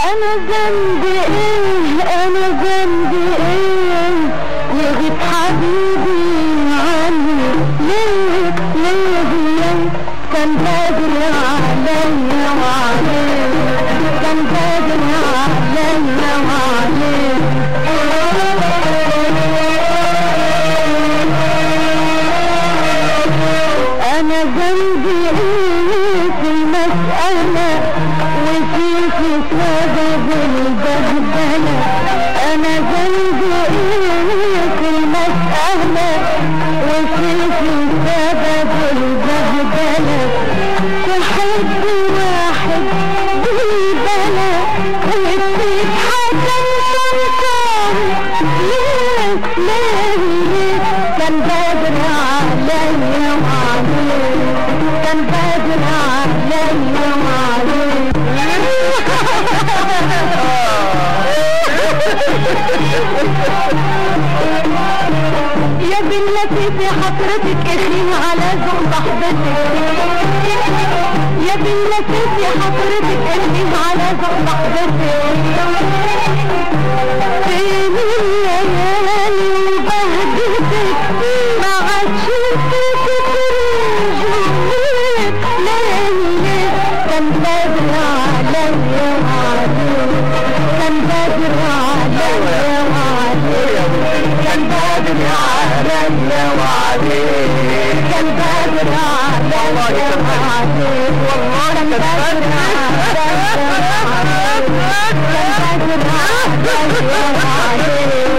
انا ذنبي ايه انا ذنبي ايه يغيب حبيبي عني ليه ليه ليه كان بدري عليا وعليه كان بدري عليا وعليه انا ذنبي ايه في المسألة وفي في سبب البهدلة انا ذنبي ايه في المسألة وفي في سبب البهدلة تحب واحد بالبلا وتسيب حسن سلطان ليه ليه ليه كان بدر عليا وعليه كان بدر عليا وعليه يا بنتي في حضرتك اخي على ذوق صاحبتك يا بنتي في حضرتك اخي على ذوق صاحبتك فين الليالي وبهجتك ما عادش فيك ترجمك ليه كان بدر عليا وعليك كان بدر عليا وعليك كان بدر عليا وعليك كان بدر عليا وعليك والله كان بدر عليا وعليك كان بدر عليا وعليك